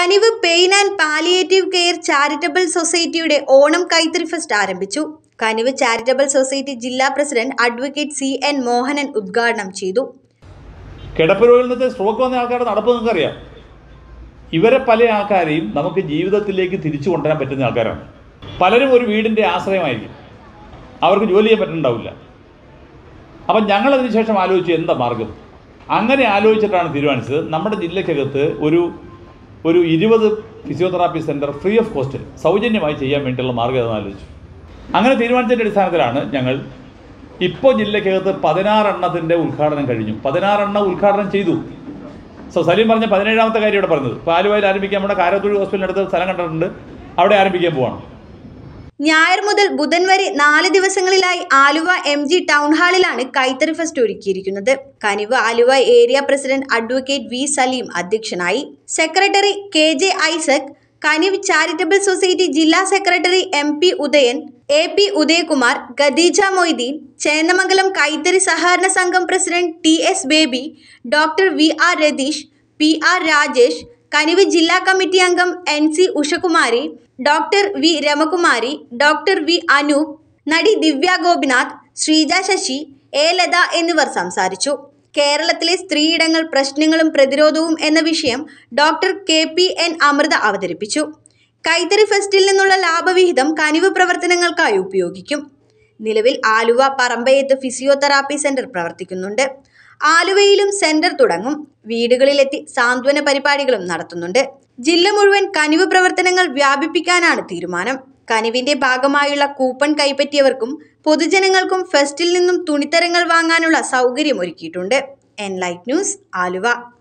കനിവ് pain and palliative care charitable സൊസൈറ്റിയുടെ ഓണം കൈത്തറി ഫെസ്റ്റ് ആരംഭിച്ചു കനിവ് ചാരിറ്റബിൾ സൊസൈറ്റി ജില്ലാ president advocate C N Mohanan ഉദ്ഘാടനം ചെയ്തു കിടപ്പ് രോഗിൽ നിന്ന് സ്ട്രോക്ക് വന്ന ആൾക്കാരുടെ നടപ്പ് നിങ്ങൾക്കറിയാം ഇവരെ പല ആൾക്കാരെയും നമുക്ക് ജീവിതത്തിലേക്ക് തിരിച്ചു കൊണ്ടുവരാൻ പറ്റുന്ന ആൾക്കാരാണ് പലരും ഒരു വീടിൻ്റെ ആശ്രയമായിരിക്കും അവർക്ക് ജോലി ചെയ്യാൻ പറ്റുന്നുണ്ടാവില്ല അപ്പം ഞങ്ങളതിന് ശേഷം ആലോചിച്ചു എന്താ മാർഗം അങ്ങനെ ആലോചിച്ചിട്ടാണ് തീരുമാനിച്ചത് നമ്മുടെ ജില്ലയ്ക്കകത്ത് ഒരു ഒരു ഇരുപത് physiotherapy centre free of cost സൗജന്യമായി ചെയ്യാൻ വേണ്ടിയുള്ള മാർഗ്ഗം ഏതെന്ന് ആലോചിച്ചു അങ്ങനെ തീരുമാനിച്ചതിൻ്റെ അടിസ്ഥാനത്തിലാണ് ഞങ്ങൾ ഇപ്പോൾ ജില്ലയ്ക്കകത്ത് പതിനാറെണ്ണത്തിൻ്റെ ഉദ്ഘാടനം കഴിഞ്ഞു പതിനാറെണ്ണം ഉദ്ഘാടനം ചെയ്തു സോ സലീം പറഞ്ഞ പതിനേഴാമത്തെ കാര്യം ഇവിടെ പറഞ്ഞത് ഇപ്പോൾ ആലുവയിൽ ആരംഭിക്കാൻ നമ്മുടെ കാരത്തൂർ ഹോസ്പിറ്റലിനടുത്ത് സ്ഥലം കണ്ടിട്ടുണ്ട് അവിടെ ആരംഭിക്കാൻ പോവാണ് ഞായർ മുതൽ ബുധൻ വരെ നാല് ദിവസങ്ങളിലായി ആലുവ എം ജി ടൗൺ ഹാളിലാണ് കൈത്തറി ഫെസ്റ്റ് ഒരുക്കിയിരിക്കുന്നത് Kanivu Aluva area president advocate V Saleem അധ്യക്ഷനായി secretary K J Isaac Kanivu charitable society ജില്ലാ secretary M P Udayan A P Udayakumar Khadeeja Moideen Chennamangalam കൈത്തറി സഹകരണ സംഘം president T S Baby doctor V R Ratheesh P R Rajesh Kanivu ജില്ലാ കമ്മിറ്റി അംഗം N C Ushakumari doctor V Ramakumari doctor V Anoop നടി ദിവ്യ ഗോപിനാഥ് ശ്രീജ ശശി എ ലത എന്നിവർ സംസാരിച്ചു കേരളത്തിലെ സ്ത്രീയിടങ്ങൾ പ്രശ്നങ്ങളും പ്രതിരോധവും എന്ന വിഷയം doctor K P N Amritha അവതരിപ്പിച്ചു കൈത്തറി ഫെസ്റ്റിൽ നിന്നുള്ള ലാഭവിഹിതം കനിവ് പ്രവർത്തനങ്ങൾക്കായി ഉപയോഗിക്കും നിലവിൽ ആലുവ പറമ്പയത്ത് ഫിസിയോതെറാപ്പി സെന്റർ പ്രവർത്തിക്കുന്നുണ്ട് ആലുവയിലും സെന്റർ തുടങ്ങും വീടുകളിലെത്തി സാന്ത്വന പരിപാടികളും നടത്തുന്നുണ്ട് ജില്ല മുഴുവൻ കനിവ് പ്രവർത്തനങ്ങൾ വ്യാപിപ്പിക്കാനാണ് തീരുമാനം കനിവിന്റെ ഭാഗമായുള്ള കൂപ്പൺ കൈപ്പറ്റിയവർക്കും പൊതുജനങ്ങൾക്കും ഫെസ്റ്റിൽ നിന്നും തുണിത്തരങ്ങൾ വാങ്ങാനുള്ള സൗകര്യം ഒരുക്കിയിട്ടുണ്ട് എൻ ലൈറ്റ് ന്യൂസ് ആലുവ